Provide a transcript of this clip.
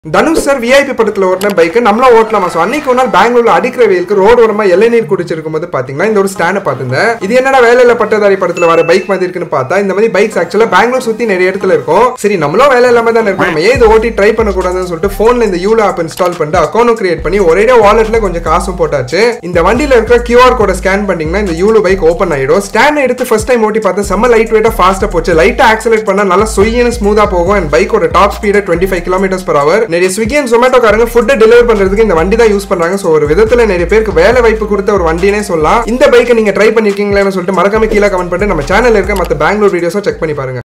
Dhanush sir VIP படத்துல ஓட்டின bike நம்மளும் ஓட்டலாமா so அன்னைக்கு ஒரு நாள் பெங்களூர்ல அடிக்கிற வெயிலுக்கு ரோடு ஓரமா இளநீர் குடிச்சிருக்கும் போது பாத்தீங்கன்னா இந்த ஒரு ஸ்டாண்டை பார்த்திருந்தேன் இது என்னடா வேலையில பட்டதாரி படத்துல வர பைக் மாதிரி இருக்குன்னு பார்த்தா இந்த மாதிரி பைக்ஸ் ஆக்சுவலா பெங்களூர் சுத்தி நிறைய இடத்துல இருக்கும் சரி நம்மளும் வேலை இல்லாம தானே இருக்கும் நம்ம ஏன் இதை ஓட்டி ட்ரை பண்ணக்கூடாதுன்னு சொல்லிட்டு போன்ல இந்த யூலோ ஆப் இன்ஸ்டால் பண்ணிட்டு அக்கௌண்ட் கிரியேட் பண்ணி ஒரே வாலெட்ல கொஞ்சம் காசும் போட்டாச்சு இந்த வண்டியில இருக்கிற கியூஆர் கோட ஸ்கேன் பண்ணீங்கன்னா இந்த யூலோ பைக் ஓப்பன் ஆயிடும் ஸ்டாண்ட் எடுத்து ஃபர்ஸ்ட் டைம் ஓட்டி பார்த்தா செம்ம லைட் வெயிட்டா ஃபாஸ்டா போச்சு லைட்டா ஆக்சலேட் பண்ணா நல்லா சொய்யன்னு ஸ்மூதா போகும் அண்ட் பைக்கோட top speed twenty five kilometres per hour நிறைய ஸ்விக்கி அண்ட் ஜொமேட்டோக்காரங்க ஃபுட்டை டெலிவர் பண்றதுக்கு இந்த வண்டி தான் யூஸ் பண்றாங்க ஸோ ஒரு விதத்துல நிறைய பேருக்கு வேலை வாய்ப்பு கொடுத்த ஒரு வண்டினே சொல்லலாம் இந்த பைக்கை நீங்க ட்ரை பண்ணிருக்கீங்களான்னு சொல்லிட்டு மறக்காம கீழே கமெண்ட் பண்ணிட்டு நம்ம சேனல் இருக்க மற்ற பெங்களூர் வீடியோஸும் செக் பண்ணி பாருங்க